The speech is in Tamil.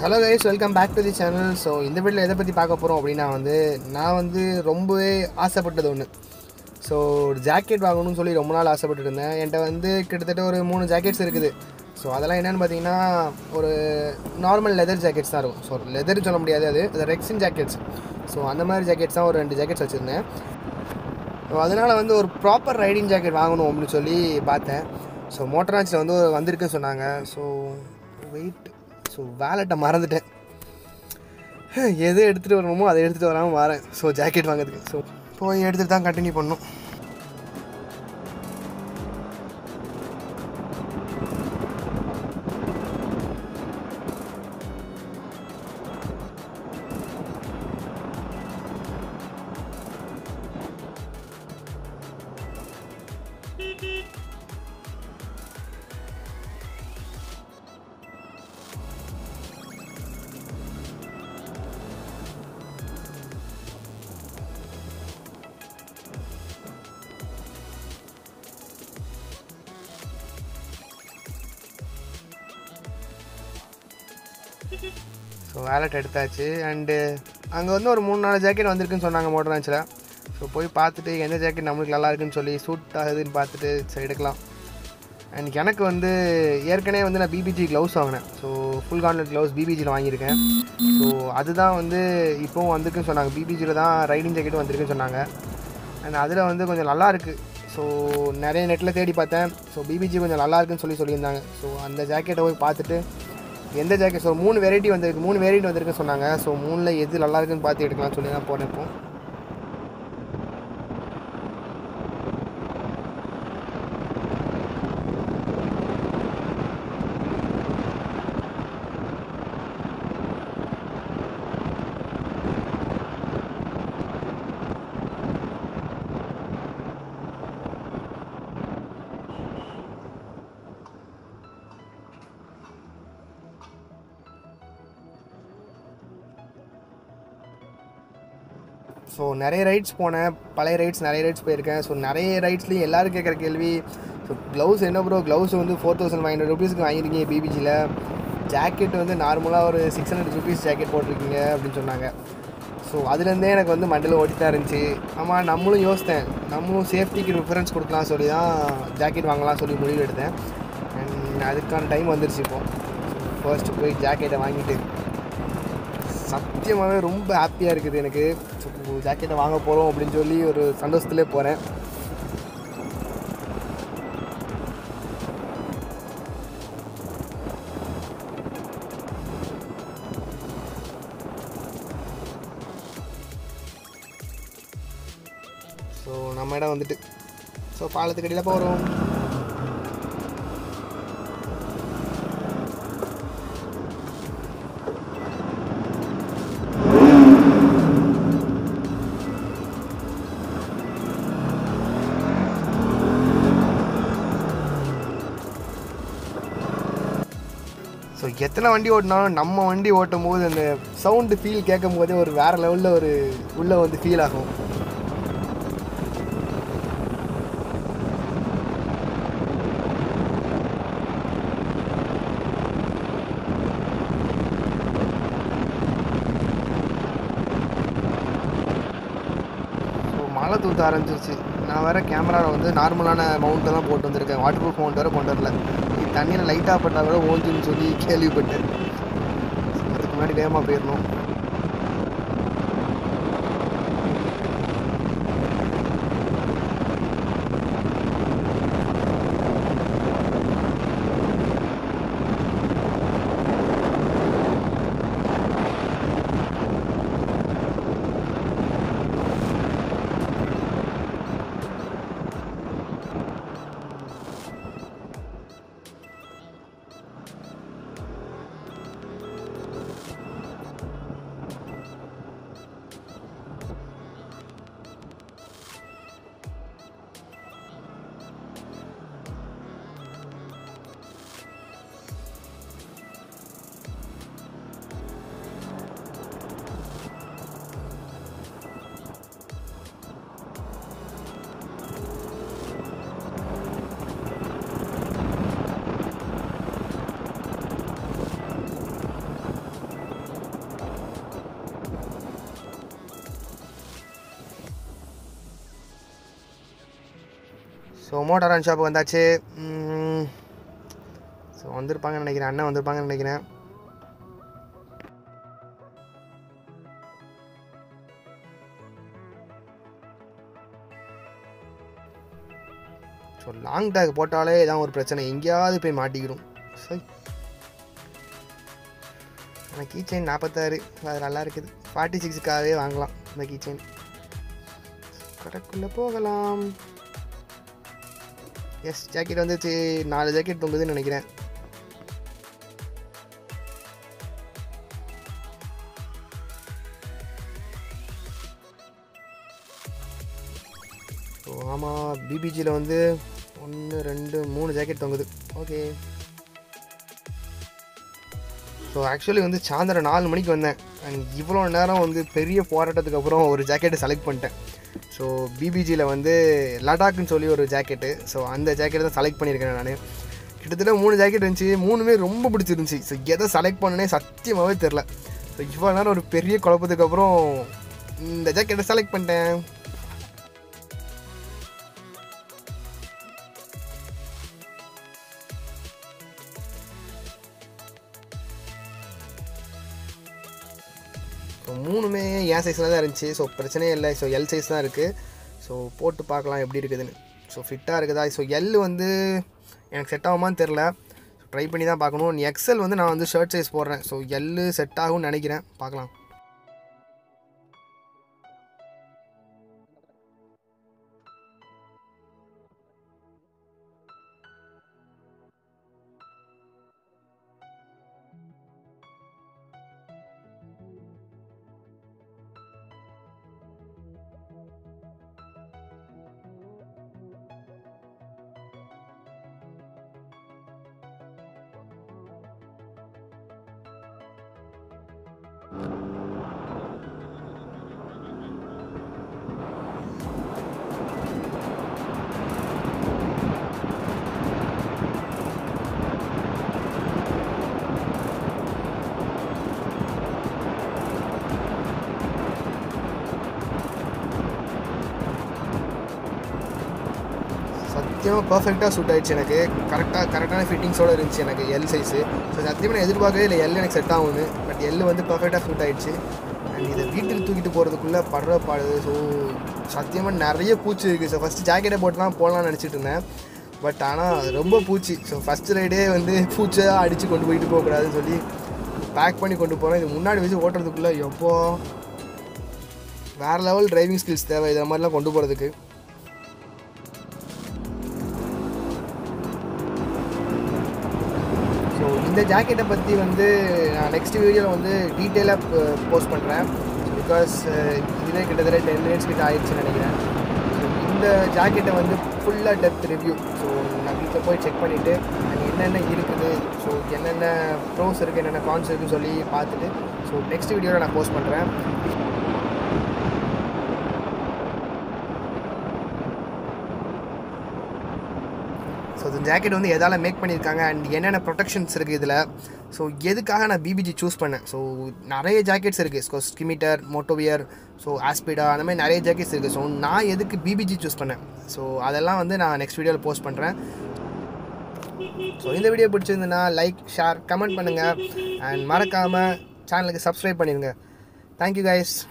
hello guys welcome back to the channel so இந்த வீட்டில் எதை பற்றி பார்க்க போகிறோம் அப்படின்னா வந்து நான் வந்து ரொம்பவே ஆசைப்பட்டது ஒன்று ஸோ ஒரு ஜாக்கெட் வாங்கணும்னு சொல்லி ரொம்ப நாள் ஆசைப்பட்டு இருந்தேன் என்கிட்ட வந்து கிட்டத்தட்ட ஒரு மூணு ஜாக்கெட்ஸ் இருக்குது ஸோ அதெல்லாம் என்னென்னு பார்த்தீங்கன்னா ஒரு நார்மல் லெதர் ஜாக்கெட்ஸ் தான் இருக்கும் ஸோ லெதர் சொல்ல முடியாது அது அது ரெக்ஸின் ஜாக்கெட்ஸ் ஸோ அந்த மாதிரி ஜாக்கெட்ஸ் தான் ஒரு ரெண்டு ஜாக்கெட்ஸ் வச்சுருந்தேன் ஸோ அதனால் வந்து ஒரு ப்ராப்பர் ரைடிங் ஜாக்கெட் வாங்கணும் அப்படின்னு சொல்லி பார்த்தேன் ஸோ மோட்டராஜில் வந்து வந்திருக்குன்னு சொன்னாங்க ஸோ வெயிட் ஸோ வேலெட்டை மறந்துட்டேன் எது எடுத்துகிட்டு வரணுமோ அதை எடுத்துகிட்டு வராமல் வரேன் ஸோ ஜாக்கெட் வாங்குறதுக்கு ஸோ போய் எடுத்துகிட்டு தான் கண்டினியூ பண்ணணும் ஸோ வேலெட் எடுத்தாச்சு அண்டு அங்கே வந்து ஒரு மூணு நாலு ஜாக்கெட் வந்திருக்குன்னு சொன்னாங்க மோட்டர் ராஞ்சில் ஸோ போய் பார்த்துட்டு எந்த ஜாக்கெட் நம்மளுக்கு நல்லா இருக்குன்னு சொல்லி சூட் ஆகுதுன்னு பார்த்துட்டு சரி எடுக்கலாம் அண்ட் எனக்கு வந்து ஏற்கனவே வந்து நான் பிபிஜி க்ளவுஸ் வாங்கினேன் ஸோ ஃபுல் கான்லெட் க்ளவுஸ் பிபிஜியில் வாங்கியிருக்கேன் ஸோ அதுதான் வந்து இப்போவும் வந்திருக்குன்னு சொன்னாங்க பிபிஜியில் தான் ரைடிங் ஜாக்கெட்டும் வந்திருக்குன்னு சொன்னாங்க அண்ட் அதில் வந்து கொஞ்சம் நல்லா இருக்குது ஸோ நிறைய நெட்டில் தேடி பார்த்தேன் ஸோ பிபிஜி கொஞ்சம் நல்லா இருக்குன்னு சொல்லி சொல்லியிருந்தாங்க ஸோ அந்த ஜாக்கெட்டை போய் பார்த்துட்டு எந்த ஜாக்கெட் ஸோ மூணு வெரைட்டி வந்திருக்கு மூணு வெரைட்டி வந்திருக்குன்னு சொன்னாங்க ஸோ மூணில் எது நல்லா இருக்குன்னு பார்த்து எடுக்கலாம்னு சொல்லி தான் போனேன் இப்போ ஸோ நிறைய ரைட்ஸ் போனேன் பழைய ரைட்ஸ் நிறைய ரைட்ஸ் போயிருக்கேன் ஸோ நிறைய ரைட்ஸ்லேயும் எல்லோரும் கேட்குற கேள்வி ஸோ க்ளவுஸ் என்ன ப்ரோ க்ளவுஸ் வந்து ஃபோர் தௌசண்ட் ஃபைவ் ஹண்ட்ரட் ருபீஸ்க்கு வாங்கியிருக்கீங்க பிபிஜியில் ஜாக்கெட் வந்து நார்மலாக ஒரு சிக்ஸ் ஹண்ட்ரட் ருபீஸ் ஜாக்கெட் போட்டிருக்கீங்க அப்படின்னு சொன்னாங்க ஸோ அதுலேருந்தே எனக்கு வந்து மண்டல ஓடி தான் இருந்துச்சு ஆமாம் நம்மளும் யோசித்தேன் நம்மளும் சேஃப்டிக்கு ப்ரிஃபரன்ஸ் கொடுக்கலாம் சொல்லி தான் ஜாக்கெட் வாங்கலாம் சொல்லி முடிவு எடுத்தேன் அண்ட் அதுக்கான டைம் வந்துருச்சு இப்போ ஃபர்ஸ்ட்டு போய் ஜாக்கெட்டை வாங்கிட்டு சத்தியமாகவே ரொம்ப ஹாப்பியாக இருக்குது எனக்கு ஜாக்கெட்டை வாங்க போகிறோம் அப்படின்னு சொல்லி ஒரு சந்தோஷத்துலேயே போகிறேன் ஸோ நம்ம இடம் வந்துட்டு ஸோ பாலத்துக்கு அடியில் போகிறோம் ஸோ எத்தனை வண்டி ஓட்டினாலும் நம்ம வண்டி ஓட்டும் போது அந்த சவுண்டு ஃபீல் கேட்கும் போதே ஒரு வேறு லெவலில் ஒரு உள்ளே வந்து ஃபீல் ஆகும் ஸோ மழை தூத்த ஆரம்பிச்சிருச்சு நான் வேறு கேமராவில் வந்து நார்மலான மவுண்ட்டை தான் போட்டு வந்திருக்கேன் வாட்டர் ப்ரூஃப் மவுண்ட் வேறு கொண்டு வரல தண்ணியில் லைட்டாக பட்டால் கூட ஓஞ்சுன்னு சொல்லி கேள்விப்பட்டேன் அதுக்கு முன்னாடி வேகமாக போயிடணும் ஸோ மோட்டாரான் ஷாப்புக்கு வந்தாச்சு ஸோ வந்திருப்பாங்கன்னு நினைக்கிறேன் அண்ணன் வந்திருப்பாங்கன்னு நினைக்கிறேன் ஸோ லாங் டேக் போட்டாலே இதான் ஒரு பிரச்சனை எங்கேயாவது போய் மாட்டிக்கிறோம் சரி ஆனால் கீ செயின் நாற்பத்தாறு அது நல்லா இருக்குது ஃபார்ட்டி சிக்ஸுக்காகவே வாங்கலாம் இந்த கீ செயின் கடைக்குள்ளே போகலாம் எஸ் ஜாக்கெட் வந்துச்சு நாலு ஜாக்கெட் தொங்குதுன்னு நினைக்கிறேன் ஸோ ஆமாம் பிபிஜியில் வந்து ஒன்று ரெண்டு மூணு ஜாக்கெட் தொங்குது ஓகே ஸோ ஆக்சுவலி வந்து சாயந்தரம் நாலு மணிக்கு வந்தேன் அண்ட் இவ்வளோ நேரம் வந்து பெரிய போராட்டத்துக்கு அப்புறம் ஒரு ஜாக்கெட்டை செலக்ட் பண்ணிட்டேன் ஸோ பிபிஜியில் வந்து லடாக்னு சொல்லி ஒரு ஜாக்கெட்டு ஸோ அந்த ஜாக்கெட்டை தான் செலக்ட் பண்ணியிருக்கேன் நான் கிட்டத்தட்ட மூணு ஜாக்கெட் இருந்துச்சு மூணுமே ரொம்ப பிடிச்சிருந்துச்சி ஸோ எதை செலக்ட் பண்ணனே சத்தியமாகவே தெரில ஸோ இவ்வளோ நேரம் ஒரு பெரிய குழப்பத்துக்கு அப்புறம் இந்த ஜாக்கெட்டை செலக்ட் பண்ணிட்டேன் ஸோ மூணுமே என் சைஸில் தான் இருந்துச்சு ஸோ பிரச்சனையே இல்லை ஸோ எல் சைஸ் தான் இருக்குது ஸோ போட்டு பார்க்கலாம் எப்படி இருக்குதுன்னு ஸோ ஃபிட்டாக இருக்குதா ஸோ எல் வந்து எனக்கு செட் ஆகுமான்னு தெரில ட்ரை பண்ணி தான் பார்க்கணும் எக்ஸல் வந்து நான் வந்து ஷர்ட் சைஸ் போடுறேன் ஸோ எல் செட் ஆகும்னு நினைக்கிறேன் பார்க்கலாம் சத்தியமாக பர்ஃபெக்டாக சூட் ஆயிடுச்சு எனக்கு கரெக்டாக கரெக்டான ஃபிட்டிங்ஸோடு இருந்துச்சு எனக்கு எல் சைஸு ஸோ சத்தியமாக நான் எதிர்பார்க்கவே இல்லை எல் எனக்கு செட் ஆகும்னு பட் எல் வந்து பர்ஃபெக்டாக சூட் ஆயிடுச்சு அண்ட் இதை வீட்டுக்கு தூக்கிட்டு போகிறதுக்குள்ளே படுற பாடு ஸோ சத்தியமாக நிறைய பூச்சி இருக்குது ஸோ ஃபஸ்ட்டு ஜாக்கெட்டை போட்டு தான் போகலான்னு நினச்சிட்டு இருந்தேன் பட் ஆனால் ரொம்ப பூச்சி ஸோ ஃபஸ்ட் ரைடே வந்து பூச்சியாக அடித்து கொண்டு போயிட்டு போகக்கூடாதுன்னு சொல்லி பேக் பண்ணி கொண்டு போகிறேன் இது முன்னாடி வச்சு ஓட்டுறதுக்குள்ளே எப்போ வேறு லெவல் டிரைவிங் ஸ்கில்ஸ் தேவை இதை மாதிரிலாம் கொண்டு போகிறதுக்கு ஸோ இந்த ஜாக்கெட்டை பற்றி வந்து நான் நெக்ஸ்ட் வீடியோவில் வந்து டீட்டெயிலாக போஸ்ட் பண்ணுறேன் பிகாஸ் இதுவே கிட்டத்தட்ட டென் மினிட்ஸ் கிட்ட ஆயிடுச்சுன்னு நினைக்கிறேன் ஸோ இந்த ஜாக்கெட்டை வந்து ஃபுல்லாக டெப்த் ரிவ்யூ ஸோ நான் வீட்டில் போய் செக் பண்ணிவிட்டு அது என்னென்ன இருக்குது ஸோ என்னென்ன ப்ரோஸ் இருக்குது என்னென்ன கான்ஸ் இருக்குன்னு சொல்லி பார்த்துட்டு ஸோ நெக்ஸ்ட் வீடியோவில் நான் போஸ்ட் பண்ணுறேன் ஸோ இந்த ஜாக்கெட் வந்து எதால் மேக் பண்ணியிருக்காங்க அண்ட் என்னென்ன ப்ரொடெக்ஷன்ஸ் இருக்குது இதில் ஸோ எதுக்காக நான் பிபிஜி சூஸ் பண்ணேன் ஸோ நிறைய ஜாக்கெட்ஸ் இருக்குது so Scimitar Motowear so Aspida அந்த மாதிரி நிறைய ஜாக்கெட்ஸ் இருக்குது ஸோ நான் எதுக்கு பிபிஜி சூஸ் பண்ணேன் ஸோ அதெல்லாம் வந்து நான் நெக்ஸ்ட் வீடியோவில் போஸ்ட் பண்ணுறேன் ஸோ இந்த வீடியோ பிடிச்சிருந்துன்னா லைக் ஷேர் கமெண்ட் பண்ணுங்கள் அண்ட் மறக்காமல் சேனலுக்கு சப்ஸ்கிரைப் பண்ணிடுங்க தேங்க்யூ கைஸ்